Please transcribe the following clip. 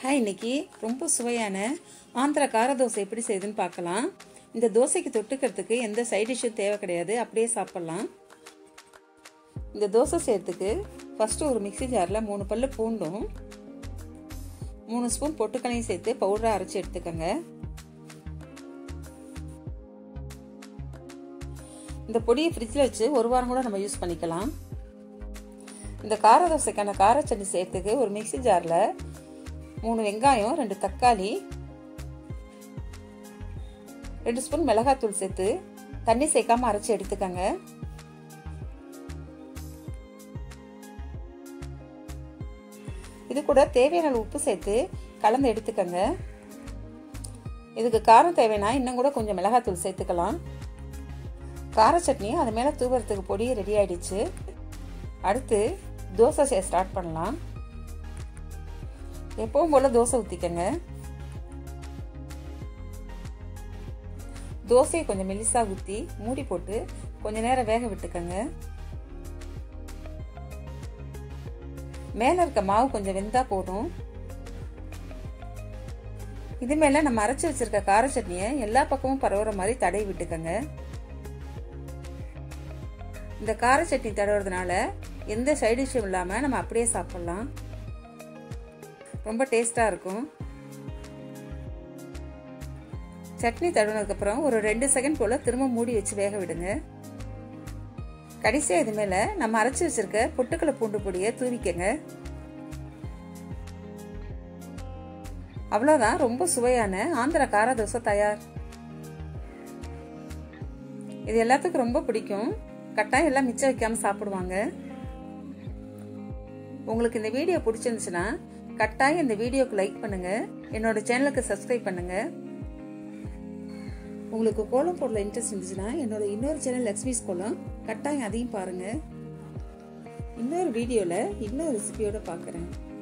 hi இன்னைக்கு ரொம்ப சுவையான ஆந்திரா கார தோசை எப்படி செய்யுதுன்னு பார்க்கலாம் இந்த தோசைக்கு தொட்டுக்கிறதுக்கு எந்த சைட் டிஷ்ஷும் தேவை கிடையாது அப்படியே சாப்பிட்லாம் இந்த தோசை செய்யறதுக்கு ஃபஸ்ட்டு ஒரு மிக்சி ஜாரில் மூணு பல்லு பூண்டும் மூணு ஸ்பூன் பொட்டுக்களையும் சேர்த்து பவுடராக அரைச்சி எடுத்துக்கோங்க இந்த பொடியை ஃப்ரிட்ஜில் வச்சு ஒரு வாரம் கூட நம்ம யூஸ் பண்ணிக்கலாம் இந்த கார தோசைக்கான கார சட்னி செய்யறதுக்கு ஒரு மிக்சி ஜாரில் மூணு வெங்காயம் ரெண்டு தக்காளி ரெண்டு ஸ்பூன் மிளகாத்தூள் சேர்த்து தண்ணி சேர்க்காம அரைச்சி எடுத்துக்கங்க இது கூட தேவையான உப்பு சேர்த்து கலந்து எடுத்துக்கங்க இதுக்கு காரம் தேவைன்னா இன்னும் கூட கொஞ்சம் மிளகாத்தூள் சேர்த்துக்கலாம் கார சட்னி அது மேலே தூவுறதுக்கு பொடி ரெடி ஆயிடுச்சு அடுத்து தோசை செய்ய ஸ்டார்ட் பண்ணலாம் எப்பவும் போல தோசை ஊற்றிக்கங்க தோசையை கொஞ்சம் மெலிசா ஊற்றி மூடி போட்டு கொஞ்ச நேரம் வேக விட்டுக்கங்க மேலே இருக்க மாவு கொஞ்சம் வெந்தா போதும் இது மேல நம்ம அரைச்சி வச்சிருக்க கார சட்னியை எல்லா பக்கமும் பரவுற மாதிரி தடவி விட்டுக்கங்க இந்த கார சட்னி தடவுறதுனால எந்த சைடு டிஷ்ஷும் இல்லாமல் நம்ம அப்படியே சாப்பிட்லாம் ரொம்ப டேஸ்ட்டாக இருக்கும் சட்னி தடவினதுக்கப்புறம் ஒரு ரெண்டு செகண்ட் போல் திரும்ப மூடி வச்சு வேக விடுங்க கடைசியாக இது மேலே நம்ம அரைச்சி வச்சிருக்க பொட்டுக்கலை பூண்டு பொடியை தூவிக்கங்க அவ்வளோதான் ரொம்ப சுவையான ஆந்திரா கார தோசை தயார் இது எல்லாத்துக்கும் ரொம்ப பிடிக்கும் கட்டாயம் எல்லாம் மிச்சம் வைக்காம சாப்பிடுவாங்க உங்களுக்கு இந்த வீடியோ பிடிச்சிருந்துச்சுன்னா கட்டாயம் இந்த வீடியோக்கு லைக் பண்ணுங்க என்னோட சேனலுக்கு சப்ஸ்கிரைப் பண்ணுங்க உங்களுக்கு கோலம் போடல இன்ட்ரெஸ்ட் இருந்துச்சுன்னா என்னோட இன்னொரு சேனல் லக்ஷ்மிஸ் கோலம் கட்டாயம் அதையும் பாருங்க இன்னொரு வீடியோவில் இன்னொரு ரெசிபியோட பார்க்குறேன்